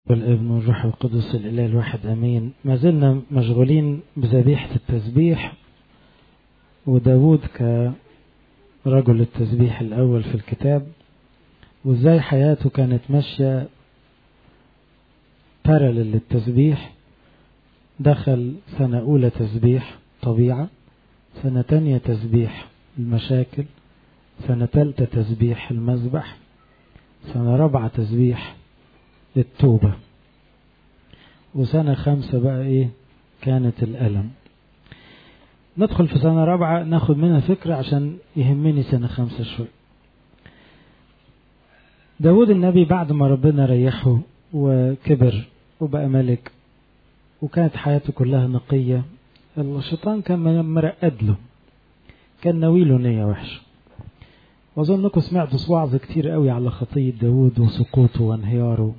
والابن والروح القدس الإله الواحد أمين ما زلنا مشغولين بذبيحة التسبيح وداود كرجل التسبيح الأول في الكتاب وإزاي حياته كانت ماشية بارلل للتسبيح دخل سنة أولى تسبيح طبيعة سنة تانية تسبيح المشاكل سنة تالتة تسبيح المذبح سنة رابعة تسبيح التوبة وسنة خمسة بقى ايه كانت الألم ندخل في سنة رابعة ناخد منها فكرة عشان يهمني سنة خمسة شوي داود النبي بعد ما ربنا ريحه وكبر وبقى ملك وكانت حياته كلها نقية الشيطان كان مرقد له كان ناويله نية وحشة وأظنكم سمعتوا وعظ كتير قوي على خطية داود وسقوطه وانهياره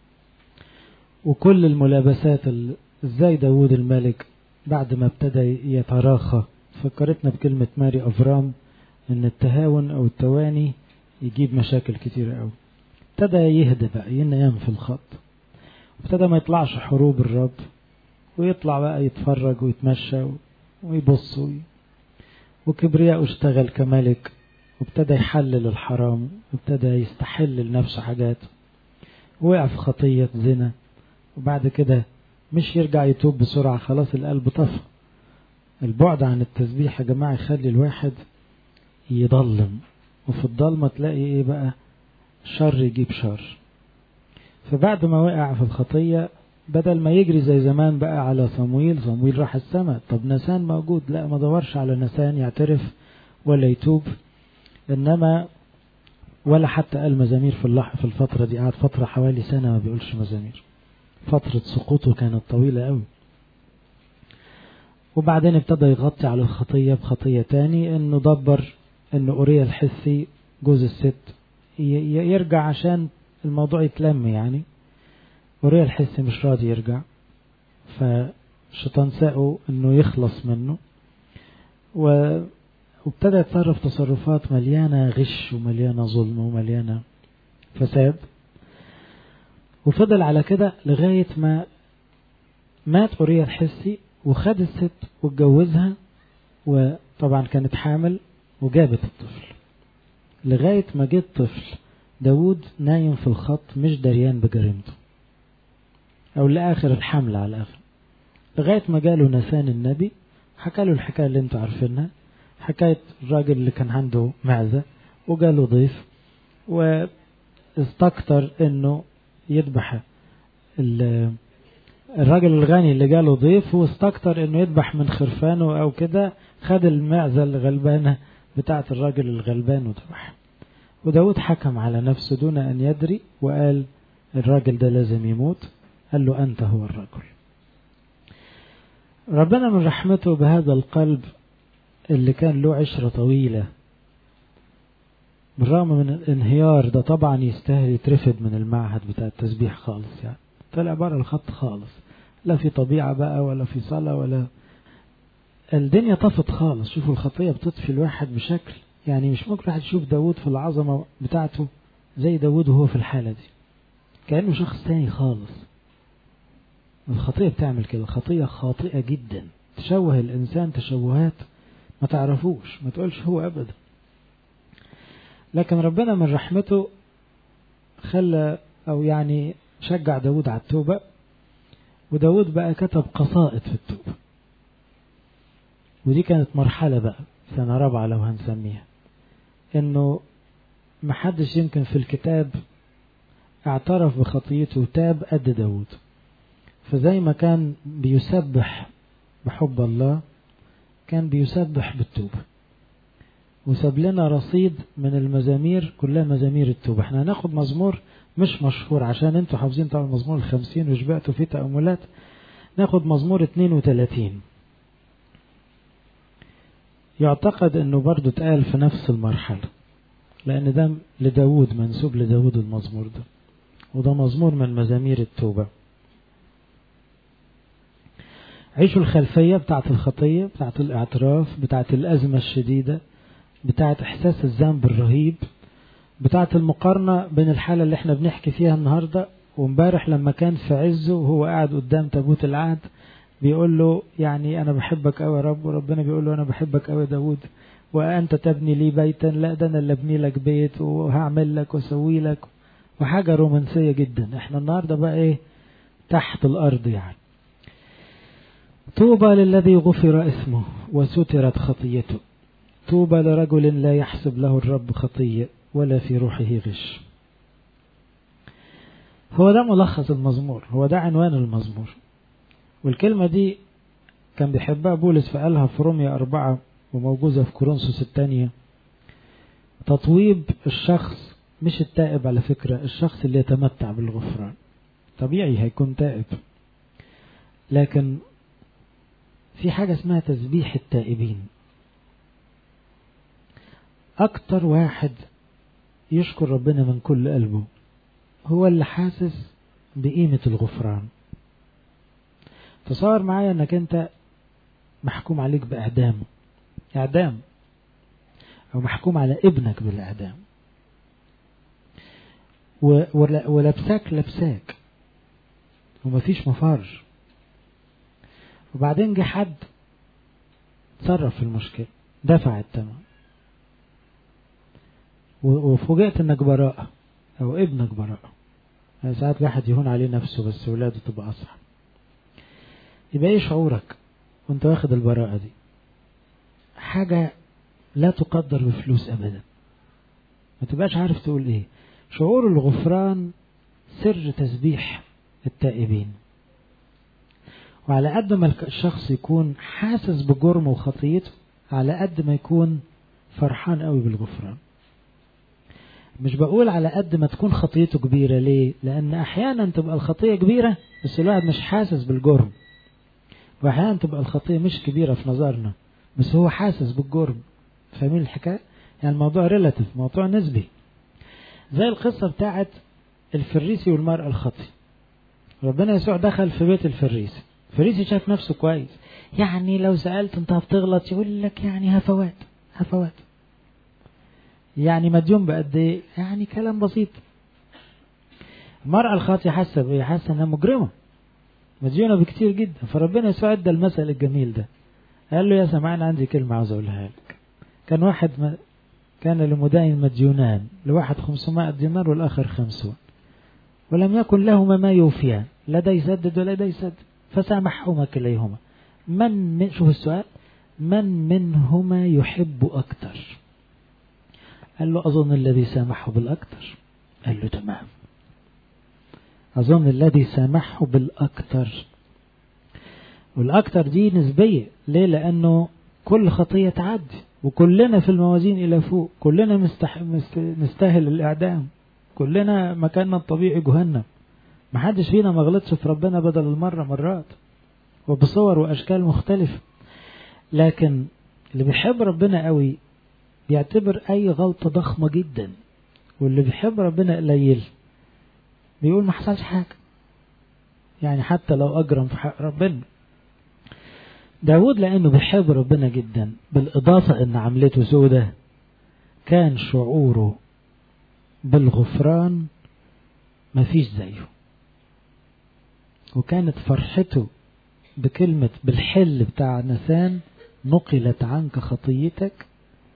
وكل الملابسات ازاي داود الملك بعد ما ابتدى يتراخى فكرتنا بكلمة ماري أفرام إن التهاون أو التواني يجيب مشاكل كتير قوي ابتدى يهدى بقى ينام في الخط ابتدى ما يطلعش حروب الرب ويطلع بقى يتفرج ويتمشى ويبص وكبرياء اشتغل كملك وابتدى يحلل الحرام وابتدى يستحل لنفسه حاجات وقع في خطية زنا وبعد كده مش يرجع يتوب بسرعة خلاص القلب طفى البعد عن التسبيح يا جماعة يخلي الواحد يضلم وفي الضلمة تلاقي ايه بقى شر يجيب شر فبعد ما وقع في الخطية بدل ما يجري زي زمان بقى على صمويل صمويل راح السماء طب نسان موجود لا ما دورش على نسان يعترف ولا يتوب انما ولا حتى قال مزامير في اللح في الفترة دي قعد فترة حوالي سنة ما بيقولش مزامير فترة سقوطه كانت طويلة قوي وبعدين ابتدى يغطي على الخطية بخطية تاني انه دبر انه اوريا الحسي جوز الست يرجع عشان الموضوع يتلم يعني اوريا الحسي مش راضي يرجع فالشيطان ساقه انه يخلص منه و وابتدى يتصرف تصرفات مليانة غش ومليانة ظلم ومليانة فساد وفضل على كده لغاية ما مات أوريا الحسي وخد الست واتجوزها وطبعا كانت حامل وجابت الطفل لغاية ما جه الطفل داود نايم في الخط مش دريان بجريمته أو لآخر الحمل على الآخر لغاية ما جاله نسان النبي حكى له الحكاية اللي انتوا عارفينها حكاية الراجل اللي كان عنده معزة وجاله ضيف واستكتر انه يذبح الراجل الغني اللي جاله ضيف واستكتر انه يذبح من خرفانه او كده خد المعزة الغلبانة بتاعة الراجل الغلبان وذبح وداود حكم على نفسه دون ان يدري وقال الراجل ده لازم يموت قال له انت هو الرجل ربنا من رحمته بهذا القلب اللي كان له عشرة طويلة بالرغم من الانهيار ده طبعا يستاهل يترفد من المعهد بتاع التسبيح خالص يعني طلع بره الخط خالص لا في طبيعة بقى ولا في صلاة ولا الدنيا طفت خالص شوفوا الخطية بتطفي الواحد بشكل يعني مش ممكن واحد يشوف داود في العظمة بتاعته زي داود وهو في الحالة دي كأنه شخص تاني خالص الخطية بتعمل كده الخطية خاطئة جدا تشوه الإنسان تشوهات ما تعرفوش ما تقولش هو أبدا لكن ربنا من رحمته خلى أو يعني شجع داود على التوبة وداود بقى كتب قصائد في التوبة ودي كانت مرحلة بقى سنة رابعة لو هنسميها انه محدش يمكن في الكتاب اعترف بخطيته وتاب قد داود فزي ما كان بيسبح بحب الله كان بيسبح بالتوبة وساب لنا رصيد من المزامير كلها مزامير التوبة احنا هناخد مزمور مش مشهور عشان انتوا حافظين طبعا مزمور الخمسين وشبعتوا فيه تأملات ناخد مزمور 32 يعتقد انه برضو اتقال في نفس المرحلة لان ده لداود منسوب لداود المزمور ده وده مزمور من مزامير التوبة عيشوا الخلفية بتاعت الخطية بتاعت الاعتراف بتاعت الأزمة الشديدة بتاعت إحساس الذنب الرهيب بتاعت المقارنة بين الحالة اللي احنا بنحكي فيها النهاردة وامبارح لما كان في عزه وهو قاعد قدام تابوت العهد بيقول له يعني انا بحبك قوي يا رب وربنا بيقول له انا بحبك قوي يا داود وانت تبني لي بيتا لا ده انا اللي ابني لك بيت وهعمل لك واسوي لك وحاجه رومانسيه جدا احنا النهارده بقى ايه تحت الارض يعني طوبى للذي غفر اسمه وسترت خطيته طوبى لرجل لا يحسب له الرب خطيه ولا في روحه غش هو ده ملخص المزمور هو ده عنوان المزمور والكلمة دي كان بيحبها بولس فقالها في روميا أربعة وموجودة في كورنثوس الثانية تطويب الشخص مش التائب على فكرة الشخص اللي يتمتع بالغفران طبيعي هيكون تائب لكن في حاجة اسمها تسبيح التائبين أكتر واحد يشكر ربنا من كل قلبه هو اللي حاسس بقيمة الغفران تصور معايا انك انت محكوم عليك باعدام اعدام او محكوم على ابنك بالاعدام ولبساك لبساك ومفيش مفر وبعدين جه حد تصرف في المشكلة دفع الثمن وفوجئت انك براءة او ابنك براءة يعني ساعات واحد يهون عليه نفسه بس ولاده تبقى اصعب يبقى ايه شعورك وانت واخد البراءة دي حاجة لا تقدر بفلوس ابدا ما تبقاش عارف تقول ايه شعور الغفران سر تسبيح التائبين وعلى قد ما الشخص يكون حاسس بجرمه وخطيته على قد ما يكون فرحان قوي بالغفران مش بقول على قد ما تكون خطيته كبيرة ليه لأن أحيانا تبقى الخطية كبيرة بس الواحد مش حاسس بالجرم وأحيانا تبقى الخطية مش كبيرة في نظرنا بس هو حاسس بالجرم فاهمين الحكاية يعني الموضوع ريلاتيف موضوع نسبي زي القصة بتاعت الفريسي والمرأة الخطي ربنا يسوع دخل في بيت الفريسي الفريسي شاف نفسه كويس يعني لو سألت انت بتغلط يقول لك يعني هفوات هفوات يعني مديون بقد ايه يعني كلام بسيط المرأة الخاطية حاسة بايه حاسة انها مجرمة مديونة بكتير جدا فربنا يسوع ادى المثل الجميل ده قال له يا سمعان عندي كلمة عاوز اقولها لك كان واحد ما كان لمدين مديونان لواحد 500 دينار والآخر خمسون ولم يكن لهما ما يوفيان لا ده يسدد ولا ده يسدد فسامحهما كليهما من من شوف السؤال من منهما يحب أكثر قال له أظن الذي سامحه بالأكثر قال له تمام أظن الذي سامحه بالأكثر والأكثر دي نسبية ليه لأنه كل خطية تعدي وكلنا في الموازين إلى فوق كلنا مستح... مست... نستاهل الإعدام كلنا مكاننا الطبيعي جهنم محدش فينا ما غلطش في ربنا بدل المرة مرات وبصور وأشكال مختلفة لكن اللي بيحب ربنا قوي بيعتبر أي غلطة ضخمة جدا واللي بيحب ربنا قليل بيقول ما حصلش حاجة يعني حتى لو أجرم في حق ربنا داود لأنه بيحب ربنا جدا بالإضافة أن عملته سودة كان شعوره بالغفران مفيش زيه وكانت فرحته بكلمة بالحل بتاع نسان نقلت عنك خطيتك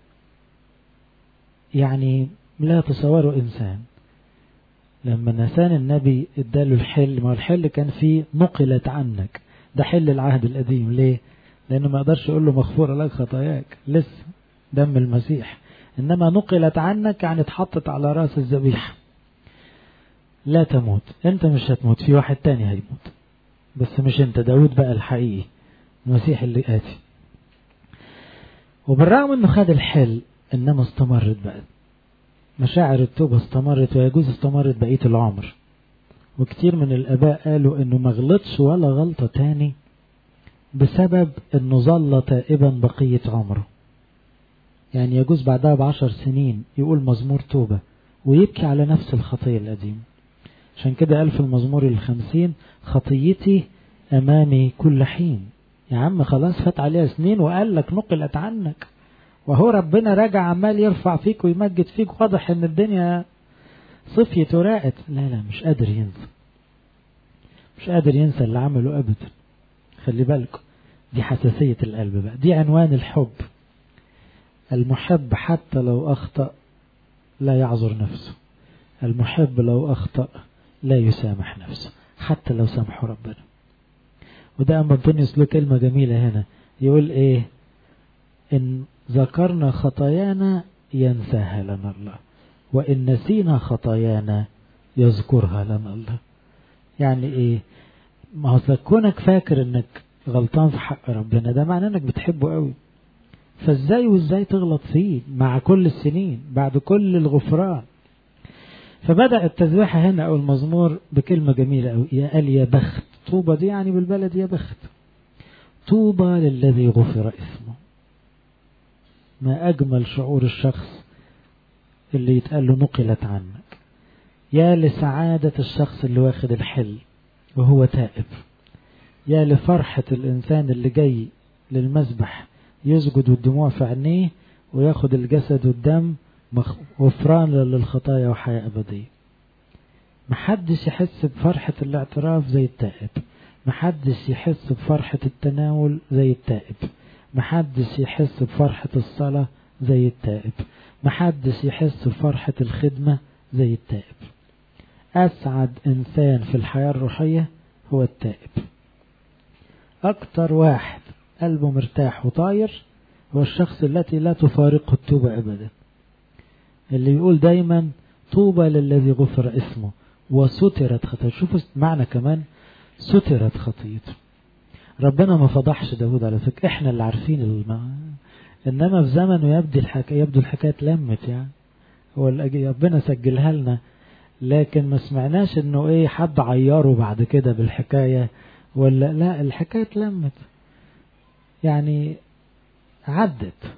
يعني لا تصوره إنسان لما نسان النبي اداله الحل ما الحل كان فيه نقلت عنك ده حل العهد القديم ليه لأنه ما يقدرش يقول له مغفورة لك خطاياك لسه دم المسيح إنما نقلت عنك يعني اتحطت على رأس الذبيحة لا تموت انت مش هتموت في واحد تاني هيموت بس مش انت داود بقى الحقيقي المسيح اللي آتي وبالرغم انه خد الحل انما استمرت بقى مشاعر التوبة استمرت ويجوز استمرت بقية العمر وكتير من الآباء قالوا انه ما غلطش ولا غلطة تاني بسبب انه ظل تائبا بقية عمره يعني يجوز بعدها بعشر سنين يقول مزمور توبة ويبكي على نفس الخطية القديمة عشان كده قال في المزمور الخمسين خطيتي أمامي كل حين يا عم خلاص فات عليها سنين وقال لك نقلت عنك وهو ربنا راجع عمال يرفع فيك ويمجد فيك واضح ان الدنيا صفيت وراقت لا لا مش قادر ينسى مش قادر ينسى اللي عمله أبدا خلي بالكم دي حساسية القلب بقى دي عنوان الحب المحب حتى لو أخطأ لا يعذر نفسه المحب لو أخطأ لا يسامح نفسه حتى لو سامحه ربنا وده أما بنيس له كلمة جميلة هنا يقول إيه إن ذكرنا خطايانا ينساها لنا الله وإن نسينا خطايانا يذكرها لنا الله يعني إيه ما هو كونك فاكر إنك غلطان في حق ربنا ده معناه إنك بتحبه قوي فازاي وازاي تغلط فيه مع كل السنين بعد كل الغفران فبدأ التسبيحة هنا أو المزمور بكلمة جميلة أوي يا قال يا بخت طوبى دي يعني بالبلد يا بخت طوبى للذي غفر اسمه ما أجمل شعور الشخص اللي يتقال له نقلت عنك يا لسعادة الشخص اللي واخد الحل وهو تائب يا لفرحة الإنسان اللي جاي للمسبح يسجد والدموع في عينيه وياخد الجسد والدم غفران للخطايا وحياة أبدية محدش يحس بفرحة الاعتراف زي التائب محدش يحس بفرحة التناول زي التائب محدش يحس بفرحة الصلاة زي التائب محدش يحس بفرحة الخدمة زي التائب أسعد إنسان في الحياة الروحية هو التائب أكتر واحد قلبه مرتاح وطاير هو الشخص التي لا تفارقه التوبة أبدا اللي يقول دايما طوبى للذي غفر اسمه وسترت خطيئته شوفوا معنى كمان سترت خطيئته ربنا ما فضحش داود على فكرة احنا اللي عارفين المع... انما في زمنه يبدو الحكاية يبدو الحكاية اتلمت يعني هو ربنا سجلها لنا لكن ما سمعناش انه ايه حد عيره بعد كده بالحكاية ولا لا الحكاية اتلمت يعني عدت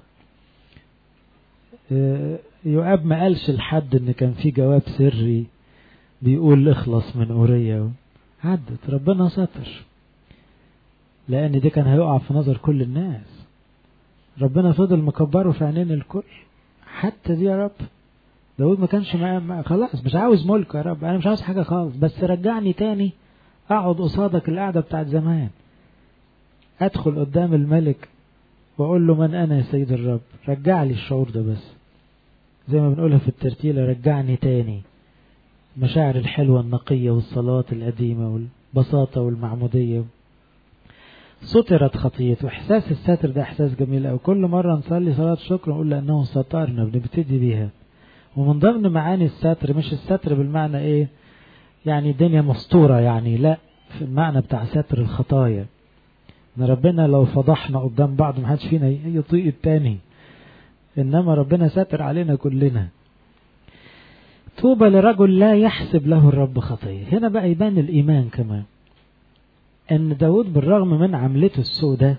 يؤاب ما قالش لحد ان كان في جواب سري بيقول اخلص من أورية عدت ربنا ستر لان دي كان هيقع في نظر كل الناس ربنا فضل مكبره في عينين الكل حتى دي يا رب داود ما كانش معاه خلاص مش عاوز ملك يا رب انا مش عاوز حاجة خالص بس رجعني تاني اقعد قصادك القعدة بتاعت زمان ادخل قدام الملك واقول له من انا يا سيد الرب رجع لي الشعور ده بس زي ما بنقولها في الترتيلة رجعني تاني المشاعر الحلوة النقية والصلوات القديمة والبساطة والمعمودية سترت خطيته احساس الستر ده احساس جميل او كل مرة نصلي صلاة شكر نقول لانه سترنا بنبتدي بيها ومن ضمن معاني الستر مش الستر بالمعنى ايه يعني الدنيا مستورة يعني لا في المعنى بتاع ستر الخطايا ان ربنا لو فضحنا قدام بعض ما حدش فينا يطيق التاني انما ربنا ساتر علينا كلنا طوبى لرجل لا يحسب له الرب خطية هنا بقى يبان الإيمان كمان أن داود بالرغم من عملته السوداء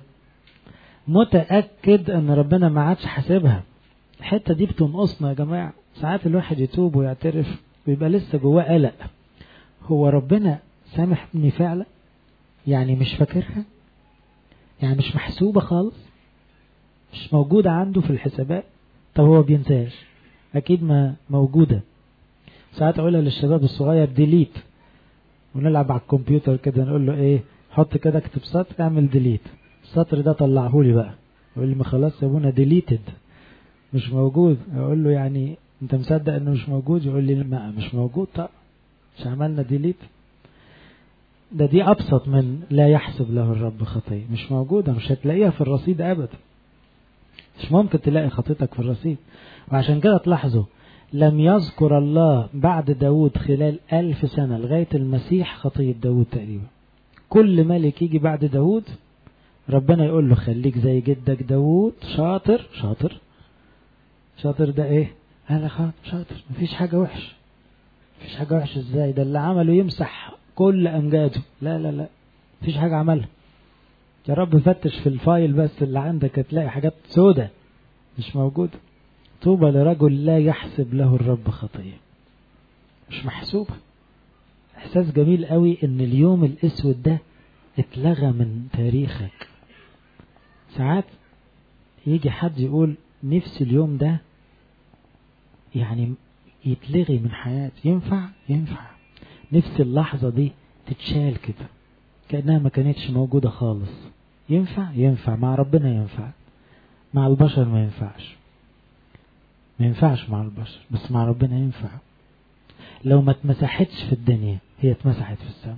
متأكد أن ربنا ما عادش حاسبها الحتة دي بتنقصنا يا جماعة ساعات الواحد يتوب ويعترف ويبقى لسه جواه قلق هو ربنا سامحني فعلا يعني مش فاكرها يعني مش محسوبة خالص مش موجودة عنده في الحسابات طب هو بينساش أكيد ما موجودة ساعات أقولها للشباب الصغير ديليت ونلعب على الكمبيوتر كده نقول له إيه حط كده اكتب سطر اعمل ديليت السطر ده طلعه لي بقى يقول لي ما خلاص يا ابونا ديليتد مش موجود اقول له يعني انت مصدق انه مش موجود يقول لي ما مش موجود طب مش عملنا ديليت ده دي ابسط من لا يحسب له الرب خطيه مش موجوده مش هتلاقيها في الرصيد ابدا مش ممكن تلاقي خطيتك في الرصيد وعشان كده تلاحظوا لم يذكر الله بعد داود خلال ألف سنة لغاية المسيح خطية داود تقريبا كل ملك يجي بعد داود ربنا يقول له خليك زي جدك داود شاطر شاطر شاطر ده ايه انا خاطر شاطر مفيش حاجة وحش مفيش حاجة وحش ازاي ده اللي عمله يمسح كل امجاده لا لا لا مفيش حاجة عملها يا رب فتش في الفايل بس اللي عندك هتلاقي حاجات سودة مش موجودة طوبى لرجل لا يحسب له الرب خطية مش محسوبة احساس جميل قوي ان اليوم الاسود ده اتلغى من تاريخك ساعات يجي حد يقول نفسي اليوم ده يعني يتلغي من حياتي ينفع ينفع نفسي اللحظة دي تتشال كده كأنها ما كانتش موجودة خالص ينفع ينفع مع ربنا ينفع مع البشر ما ينفعش ما ينفعش مع البشر بس مع ربنا ينفع لو ما اتمسحتش في الدنيا هي اتمسحت في السماء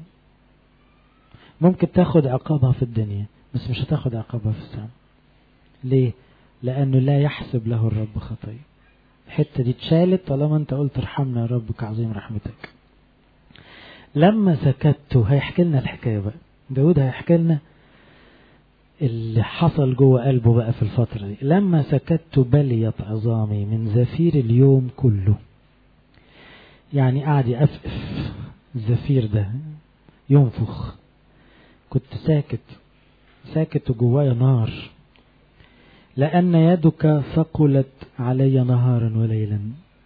ممكن تاخد عقابها في الدنيا بس مش هتاخد عقابها في السماء ليه لأنه لا يحسب له الرب خطية الحتة دي اتشالت طالما انت قلت ارحمنا يا رب كعظيم رحمتك لما سكت هيحكي لنا الحكاية بقى داود هيحكي لنا اللي حصل جوه قلبه بقى في الفترة دي لما سكت بليت عظامي من زفير اليوم كله يعني قاعد يقفقف الزفير ده ينفخ كنت ساكت ساكت وجوايا نار لأن يدك ثقلت علي نهارا وليلا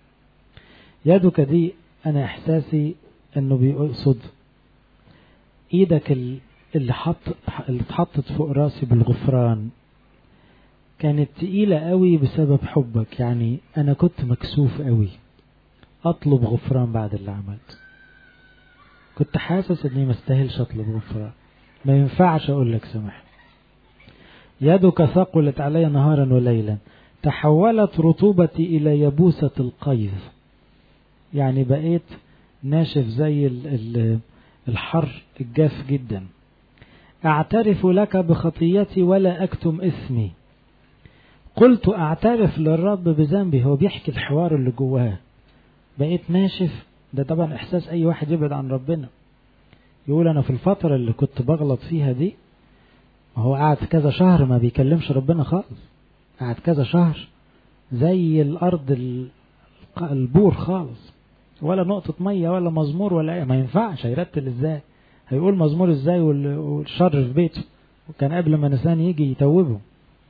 يدك دي أنا إحساسي أنه بيقصد إيدك اللي حط اللي اتحطت فوق راسي بالغفران كانت تقيلة قوي بسبب حبك يعني أنا كنت مكسوف قوي أطلب غفران بعد اللي عملته كنت حاسس إني ما استاهلش أطلب غفران ما ينفعش أقول لك سامحني يدك ثقلت علي نهارا وليلا تحولت رطوبتي إلى يبوسة القيظ يعني بقيت ناشف زي الحر الجاف جدا أعترف لك بخطيتي ولا أكتم اسمي قلت أعترف للرب بذنبي هو بيحكي الحوار اللي جواه بقيت ناشف ده طبعا إحساس أي واحد يبعد عن ربنا يقول أنا في الفترة اللي كنت بغلط فيها دي هو قعد كذا شهر ما بيكلمش ربنا خالص قعد كذا شهر زي الأرض البور خالص ولا نقطة مية ولا مزمور ولا ايه ما ينفعش هيرتل ازاي هيقول مزمور ازاي والشر في بيته وكان قبل ما نسان يجي يتوبه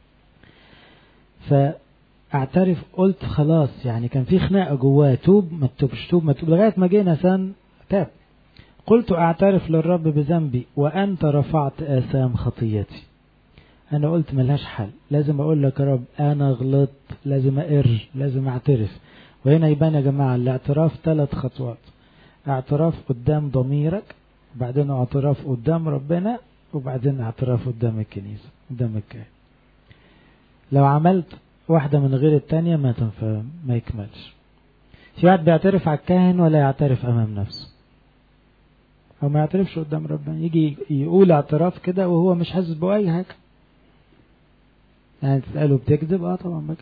فاعترف قلت خلاص يعني كان في خناقة جواه توب ما تتوبش توب ما تتوب لغاية ما جه نسان تاب قلت اعترف للرب بذنبي وانت رفعت اثام خطيتي انا قلت ملهاش حل لازم اقول لك يا رب انا غلطت لازم اقر لازم اعترف وهنا يبان يا جماعة الاعتراف ثلاث خطوات اعتراف قدام ضميرك وبعدين اعتراف قدام ربنا وبعدين اعتراف قدام الكنيسة قدام الكاهن لو عملت واحدة من غير التانية ما تنفع ما يكملش في واحد بيعترف على الكاهن ولا يعترف امام نفسه او ما يعترفش قدام ربنا يجي يقول اعتراف كده وهو مش حاسس بأي حاجة يعني تسأله بتكذب اه طبعا بكذب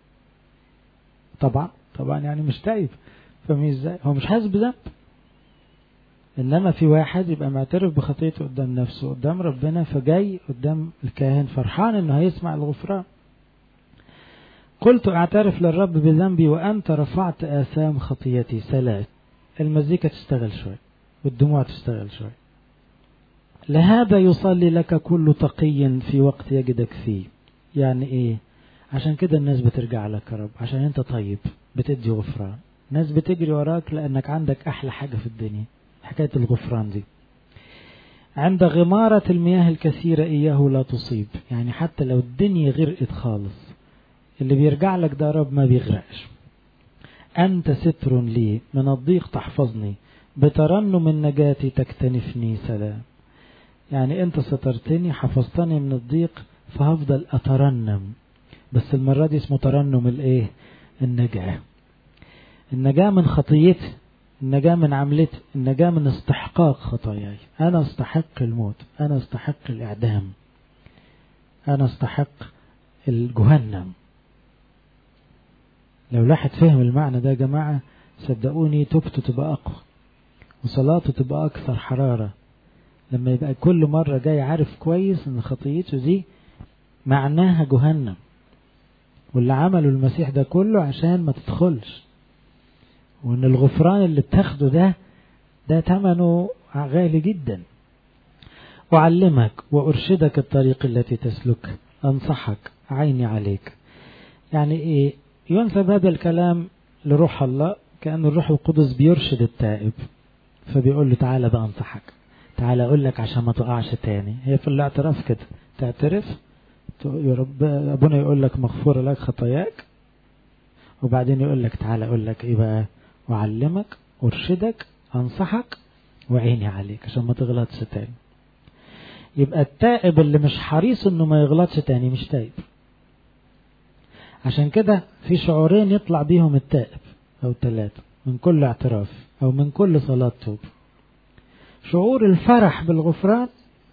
طبعا طبعا يعني مش تايب فاهمين ازاي هو مش حاسس بذنب انما في واحد يبقى معترف بخطيته قدام نفسه قدام ربنا فجاي قدام الكاهن فرحان انه هيسمع الغفران قلت اعترف للرب بذنبي وانت رفعت اثام خطيتي سلام المزيكا تشتغل شوي والدموع تشتغل شوي لهذا يصلي لك كل تقي في وقت يجدك فيه يعني ايه عشان كده الناس بترجع لك يا رب عشان انت طيب بتدي غفران ناس بتجري وراك لانك عندك احلى حاجة في الدنيا حكاية الغفران دي عند غمارة المياه الكثيرة إياه لا تصيب يعني حتى لو الدنيا غرقت خالص اللي بيرجع لك ده رب ما بيغرقش أنت ستر لي من الضيق تحفظني بترنم النجاة تكتنفني سلام يعني أنت سترتني حفظتني من الضيق فهفضل أترنم بس المرة دي اسمه ترنم الإيه النجاة النجاة من خطيتي النجاة من عملتي النجاة من استحقاق خطاياي أنا استحق الموت أنا استحق الإعدام أنا استحق الجهنم لو الواحد فهم المعنى ده يا جماعة صدقوني توبته تبقى أقوى وصلاته تبقى أكثر حرارة لما يبقى كل مرة جاي عارف كويس إن خطيته دي معناها جهنم واللي عمله المسيح ده كله عشان ما تدخلش وإن الغفران اللي بتاخده ده ده ثمنه غالي جدا أعلمك وأرشدك الطريق التي تسلك أنصحك عيني عليك يعني إيه ينسب هذا الكلام لروح الله كأن الروح القدس بيرشد التائب فبيقول له تعالى بقى انصحك تعالى اقول لك عشان ما تقعش تاني هي في الاعتراف كده تعترف يا رب ابونا يقول لك مغفوره لك خطاياك وبعدين يقول لك تعالى اقول لك ايه بقى اعلمك ارشدك انصحك وعيني عليك عشان ما تغلطش تاني يبقى التائب اللي مش حريص انه ما يغلطش تاني مش تائب عشان كده في شعورين يطلع بيهم التائب او ثلاثة من كل اعتراف او من كل صلاة توب شعور الفرح بالغفران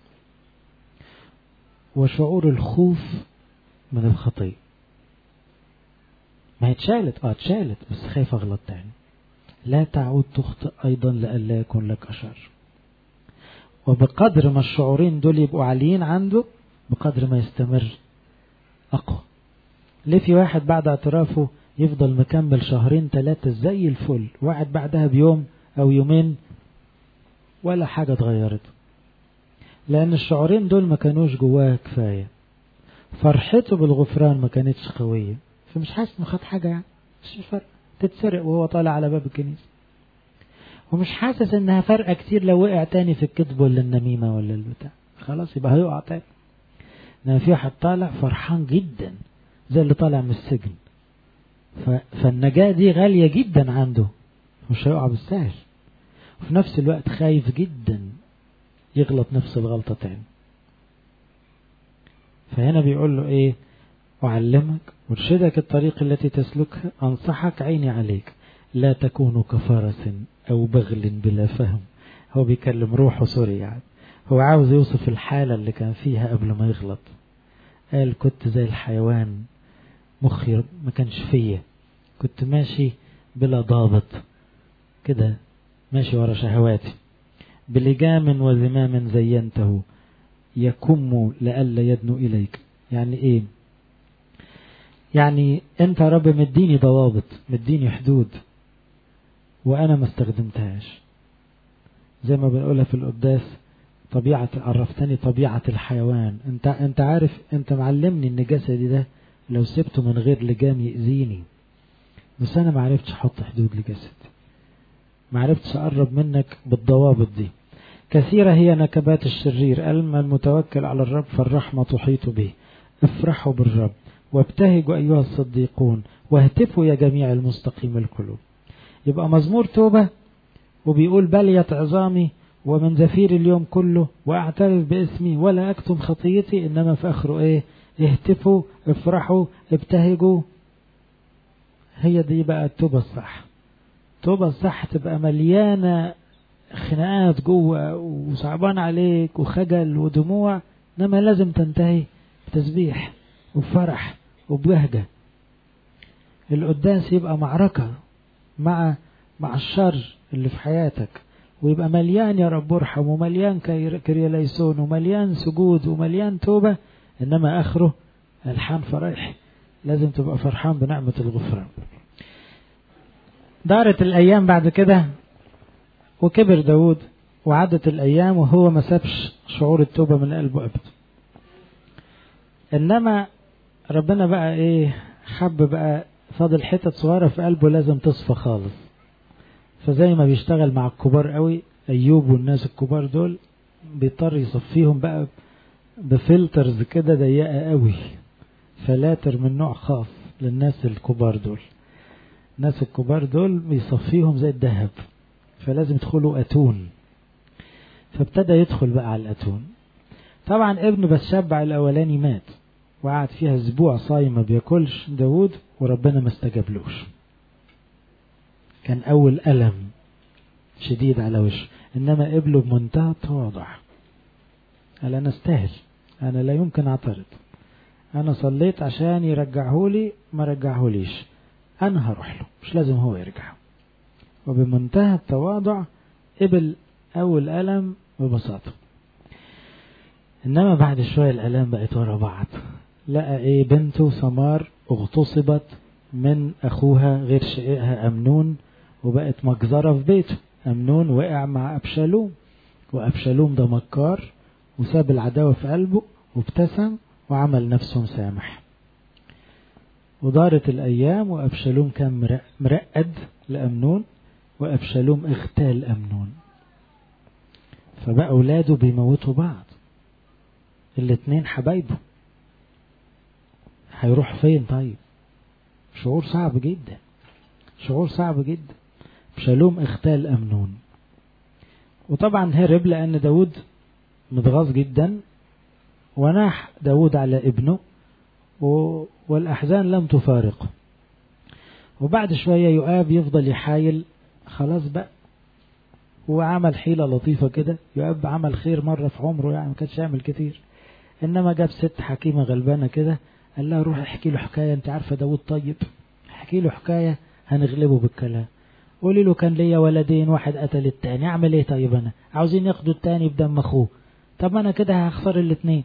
وشعور الخوف من الخطية ما هي اتشالت اه اتشالت بس خايف اغلط تاني لا تعود تخطئ ايضا لئلا يكون لك اشر وبقدر ما الشعورين دول يبقوا عاليين عنده بقدر ما يستمر اقوى ليه في واحد بعد اعترافه يفضل مكمل شهرين ثلاثة زي الفل واحد بعدها بيوم او يومين ولا حاجة اتغيرت لأن الشعورين دول ما كانوش جواه كفاية فرحته بالغفران ما كانتش قوية فمش حاسس انه خد حاجة يعني مش فرق تتسرق وهو طالع على باب الكنيسة ومش حاسس انها فرقة كتير لو وقع تاني في الكذب ولا النميمة ولا البتاع خلاص يبقى هيقع تاني انما في واحد طالع فرحان جدا زي اللي طالع من السجن ف... فالنجاة دي غالية جدا عنده مش هيقع بالسهل وفي نفس الوقت خايف جدا يغلط نفس الغلطة تاني فهنا بيقول له ايه أعلمك أرشدك الطريق التي تسلكها أنصحك عيني عليك لا تكون كفرس أو بغل بلا فهم هو بيكلم روحه سوري يعني هو عاوز يوصف الحالة اللي كان فيها قبل ما يغلط قال كنت زي الحيوان مخي ما كانش فيا كنت ماشي بلا ضابط كده ماشي ورا شهواتي بلجام وزمام زينته يكم لئلا يدنو إليك يعني إيه يعني أنت يا رب مديني ضوابط مديني حدود وأنا ما استخدمتهاش زي ما بنقولها في القداس طبيعة عرفتني طبيعة الحيوان انت انت عارف انت معلمني ان جسدي ده لو سبته من غير لجام يأذيني بس انا ما عرفتش احط حدود لجسدي ما عرفتش اقرب منك بالضوابط دي كثيرة هي نكبات الشرير ألم المتوكل على الرب فالرحمة تحيط به افرحوا بالرب وابتهجوا أيها الصديقون واهتفوا يا جميع المستقيم القلوب يبقى مزمور توبة وبيقول بليت عظامي ومن زفير اليوم كله واعترف باسمي ولا اكتم خطيتي انما في اخره ايه اهتفوا افرحوا ابتهجوا هي دي بقى التوبة الصح التوبة الصح تبقى مليانة خناقات جوه وصعبان عليك وخجل ودموع انما لازم تنتهي بتسبيح وبفرح وببهجة القداس يبقى معركة مع مع الشر اللي في حياتك ويبقى مليان يا رب ارحم ومليان كرياليسون ومليان سجود ومليان توبة إنما آخره الحان فرايح لازم تبقى فرحان بنعمة الغفران دارت الأيام بعد كده وكبر داود وعدت الأيام وهو ما سابش شعور التوبة من قلبه أبدا إنما ربنا بقى إيه حب بقى فاضل حتت صغيرة في قلبه لازم تصفى خالص فزي ما بيشتغل مع الكبار قوي أيوب والناس الكبار دول بيضطر يصفيهم بقى بفلترز كده ضيقة قوي فلاتر من نوع خاص للناس الكبار دول الناس الكبار دول بيصفيهم زي الذهب فلازم يدخلوا أتون فابتدى يدخل بقى على الأتون طبعا ابنه بس شبع الأولاني مات وقعد فيها أسبوع صايم ما بياكلش داود وربنا ما استجابلوش كان أول ألم شديد على وشه إنما قبله بمنتهى التواضع قال أنا استاهل أنا لا يمكن أعترض أنا صليت عشان يرجعهولي ما رجعهوليش أنا هروح له مش لازم هو يرجع وبمنتهى التواضع قبل أول ألم ببساطة إنما بعد شوية الألام بقت ورا بعض لقى إيه بنته سمار اغتصبت من أخوها غير شقيقها أمنون وبقت مجزرة في بيته أمنون وقع مع أبشالوم وأبشالوم ده مكار وساب العداوة في قلبه وابتسم وعمل نفسه مسامح ودارت الأيام وأبشالوم كان مرقد لأمنون وأبشالوم اغتال أمنون فبقى أولاده بيموتوا بعض الاتنين حبايبه هيروح فين طيب شعور صعب جدا شعور صعب جدا أبشالوم اغتال أمنون وطبعا هرب لأن داود متغاظ جدا وناح داود على ابنه والأحزان لم تفارقه وبعد شوية يؤاب يفضل يحايل خلاص بقى وعمل حيلة لطيفة كده يؤاب عمل خير مرة في عمره يعني ما كانش يعمل كتير إنما جاب ست حكيمة غلبانة كده قال لها روح احكي له حكاية أنت عارفة داود طيب احكي له حكاية هنغلبه بالكلام قولي له كان ليا ولدين واحد قتل التاني اعمل ايه طيب انا عاوزين ياخدوا التاني بدم اخوه طب انا كده هخسر الاتنين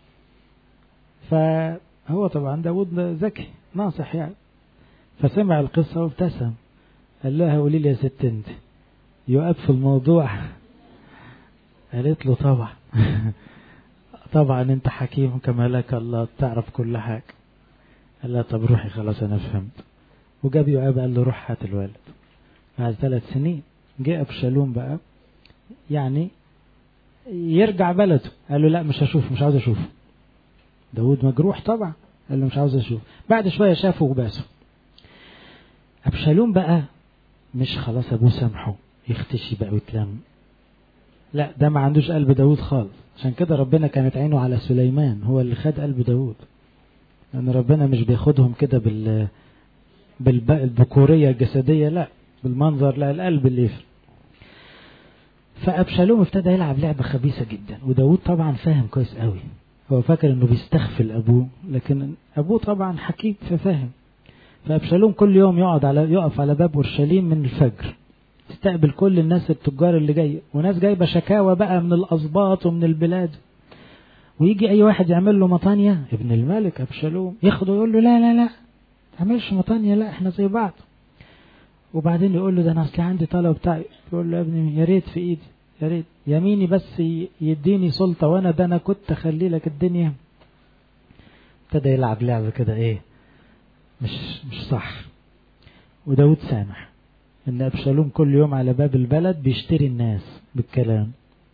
فهو طبعا داود ذكي ناصح يعني فسمع القصة وابتسم قال لها قولي لي يا ست انت يؤب في الموضوع قالت له طبعا طبعا انت حكيم كما لك الله تعرف كل حاجة قال لها طب روحي خلاص انا فهمت وجاب يؤاب قال له روح هات الولد بعد ثلاث سنين جاء أبشالوم بقى يعني يرجع بلده قال له لا مش هشوف مش عاوز اشوفه داود مجروح طبعا قال له مش عاوز اشوف بعد شويه شافه وباسه ابشالوم بقى مش خلاص ابوه سامحه يختشي بقى ويتلم لا ده ما عندوش قلب داود خالص عشان كده ربنا كانت عينه على سليمان هو اللي خد قلب داود لان ربنا مش بياخدهم كده بال بالبكورية الجسدية لا بالمنظر لا القلب اللي يفرق فأبشالوم ابتدى يلعب لعبة خبيثة جدا وداود طبعا فاهم كويس قوي هو فاكر انه بيستغفل ابوه لكن ابوه طبعا حكيم ففاهم فابشالوم كل يوم يقعد على يقف على باب اورشليم من الفجر يستقبل كل الناس التجار اللي جايه وناس جايبه شكاوى بقى من الاسباط ومن البلاد ويجي اي واحد يعمل له مطانيه ابن الملك ابشالوم ياخده يقول له لا لا لا تعملش مطانيه لا احنا زي بعض وبعدين يقول له ده انا اصل عندي طلب بتاعي يقول له يا ابني يا ريت في ايدي يا ريت يميني بس يديني سلطة وانا ده انا كنت اخلي لك الدنيا ابتدى يلعب لعبة كده ايه مش مش صح وداود سامح ان ابشالوم كل يوم على باب البلد بيشتري الناس بالكلام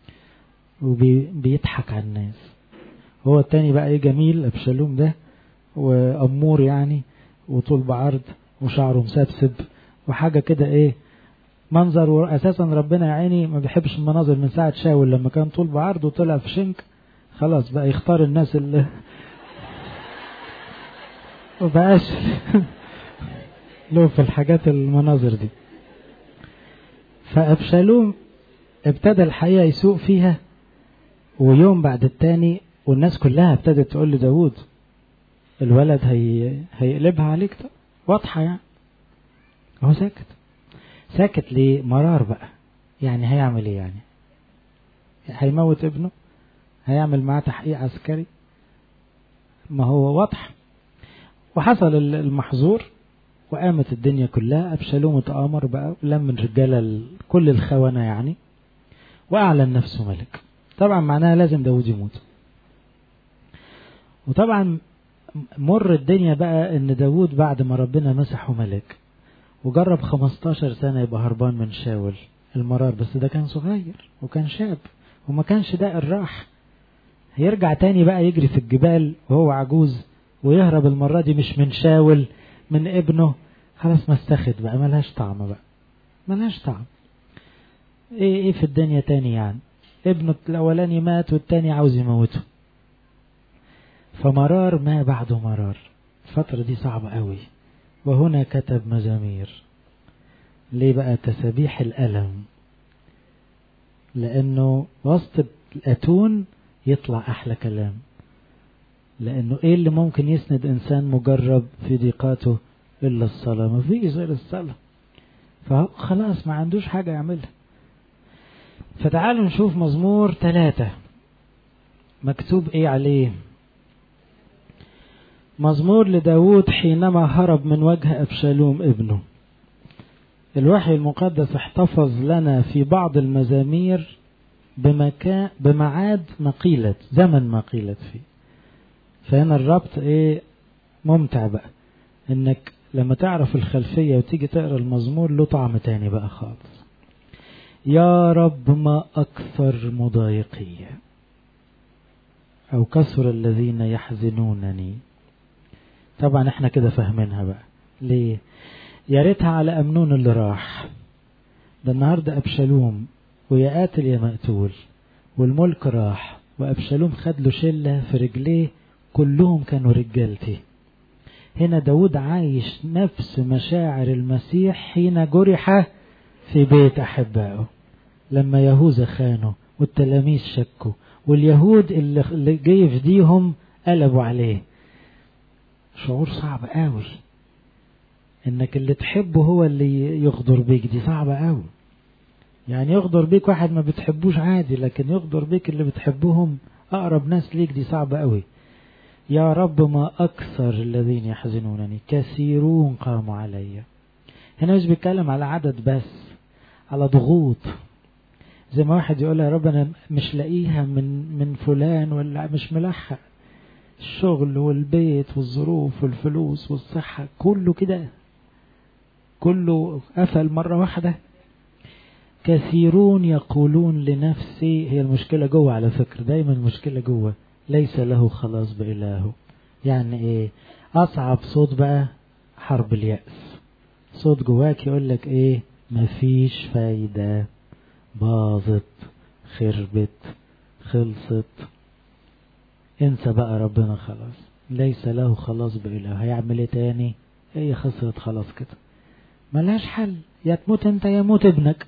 وبيضحك على الناس هو التاني بقى ايه جميل ابشالوم ده وامور يعني وطول بعرض وشعره مسبسب وحاجة كده ايه منظر واساسا ربنا يا عيني ما بيحبش المناظر من ساعة شاول لما كان طول بعرض وطلع في شنك خلاص بقى يختار الناس اللي وبقاش له في الحاجات المناظر دي فأبشالوم ابتدى الحقيقة يسوق فيها ويوم بعد التاني والناس كلها ابتدت تقول لداود الولد هي... هيقلبها عليك واضحة يعني هو ساكت ساكت ليه مرار بقى يعني هيعمل ايه يعني هيموت ابنه هيعمل معاه تحقيق عسكري ما هو واضح وحصل المحظور وقامت الدنيا كلها أبشالوم تآمر بقى لم من رجالة كل الخونة يعني وأعلن نفسه ملك طبعا معناها لازم داود يموت وطبعا مر الدنيا بقى ان داود بعد ما ربنا مسحه ملك وجرب 15 سنة يبقى هربان من شاول المرار بس ده كان صغير وكان شاب وما كانش ده الراح هيرجع تاني بقى يجري في الجبال وهو عجوز ويهرب المرة دي مش من شاول من ابنه خلاص ما استخد بقى ملهاش طعم بقى ملهاش طعم ايه ايه في الدنيا تاني يعني ابنه الاولاني مات والتاني عاوز يموته فمرار ما بعده مرار الفترة دي صعبة قوي وهنا كتب مزامير ليه بقى تسابيح الألم لأنه وسط الأتون يطلع أحلى كلام لأنه إيه اللي ممكن يسند إنسان مجرب في ضيقاته إلا الصلاة ما فيش غير الصلاة فهو خلاص ما عندوش حاجة يعملها فتعالوا نشوف مزمور ثلاثة مكتوب إيه عليه مزمور لداود حينما هرب من وجه أبشالوم ابنه الوحي المقدس احتفظ لنا في بعض المزامير بمكان بمعاد ما قيلت زمن ما قيلت فيه فهنا الربط ايه ممتع بقى انك لما تعرف الخلفية وتيجي تقرا المزمور له طعم تاني بقى خالص يا رب ما أكثر مضايقي أو كثر الذين يحزنونني طبعا احنا كده فاهمينها بقى ليه يا ريتها على أمنون اللي راح ده النهاردة أبشالوم ويا قاتل يا مقتول والملك راح وأبشالوم خد له شلة في رجليه كلهم كانوا رجالتي هنا داود عايش نفس مشاعر المسيح حين جرح في بيت أحبائه لما يهوذا خانه والتلاميذ شكوا واليهود اللي جه يفديهم قلبوا عليه شعور صعب قوي انك اللي تحبه هو اللي يغدر بيك دي صعبة قوي يعني يغدر بيك واحد ما بتحبوش عادي لكن يغدر بيك اللي بتحبهم اقرب ناس ليك دي صعبة قوي يا رب ما اكثر الذين يحزنونني كثيرون قاموا علي هنا مش بيتكلم على عدد بس على ضغوط زي ما واحد يقول يا رب انا مش لاقيها من من فلان ولا مش ملحق الشغل والبيت والظروف والفلوس والصحة كله كده كله قفل مرة واحدة كثيرون يقولون لنفسي هي المشكلة جوه على فكرة دايما المشكلة جوه ليس له خلاص بإلهه يعني ايه أصعب صوت بقى حرب اليأس صوت جواك يقول لك ايه مفيش فايدة باظت خربت خلصت انسى بقى ربنا خلاص ليس له خلاص بإله هيعمل ايه تاني هي خسرت خلاص كده ملهاش حل يا تموت انت يا موت ابنك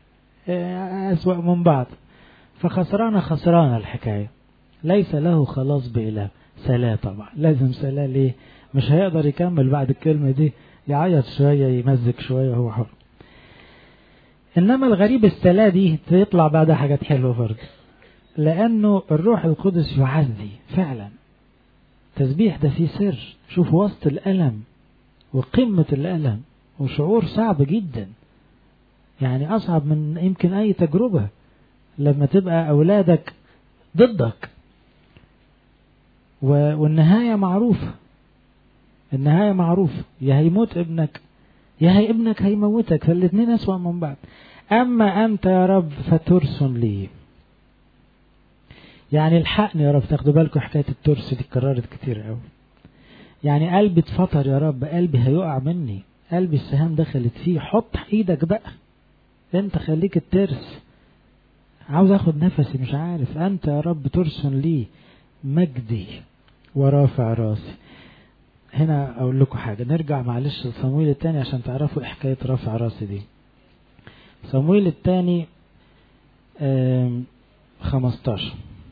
أسوأ من بعض فخسرانة خسرانة الحكاية ليس له خلاص بإله سلاة طبعا لازم سلاة ليه مش هيقدر يكمل بعد الكلمة دي يعيط شوية يمزك شوية هو حر إنما الغريب السلاة دي تطلع بعدها حاجات حلوة برضه لأنه الروح القدس يعزي فعلا تسبيح ده فيه سر شوف وسط الألم وقمة الألم وشعور صعب جدا يعني أصعب من يمكن أي تجربة لما تبقى أولادك ضدك والنهاية معروفة النهاية معروفة يا هيموت ابنك يا هي ابنك هيموتك فالاتنين أسوأ من بعض أما أنت يا رب فترسم لي يعني الحقني يا رب تاخدوا بالكم حكاية الترس دي اتكررت كتير قوي يعني قلبي اتفطر يا رب قلبي هيقع مني قلبي السهام دخلت فيه حط ايدك بقى انت خليك الترس عاوز اخد نفسي مش عارف انت يا رب ترسل لي مجدي ورافع راسي هنا اقول لكم حاجة نرجع معلش لصمويل التاني عشان تعرفوا حكاية رافع راسي دي صمويل التاني خمستاشر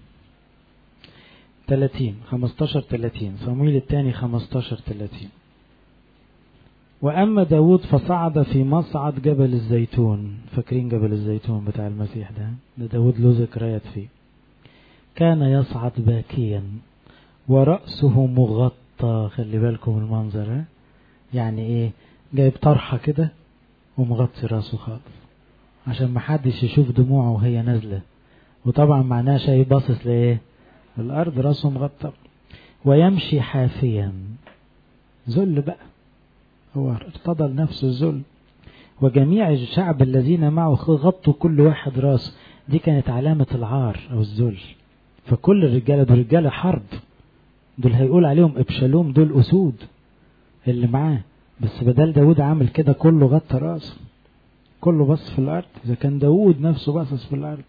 تلاتين خمستاشر تلاتين صمويل التاني خمستاشر تلاتين وأما داود فصعد في مصعد جبل الزيتون فاكرين جبل الزيتون بتاع المسيح ده ده داود له ذكريات فيه كان يصعد باكيا ورأسه مغطى خلي بالكم المنظر يعني ايه جايب طرحة كده ومغطي راسه خالص عشان محدش يشوف دموعه وهي نازلة وطبعا معناه شيء باصص لايه الأرض راسه مغطى ويمشي حافيا ذل بقى هو ارتضى لنفسه الذل وجميع الشعب الذين معه غطوا كل واحد راسه دي كانت علامة العار أو الذل فكل الرجالة دول رجالة حرب دول هيقول عليهم ابشالوم دول أسود اللي معاه بس بدل داود عامل كده كله غطى راسه كله بص في الأرض إذا كان داود نفسه باصص في الأرض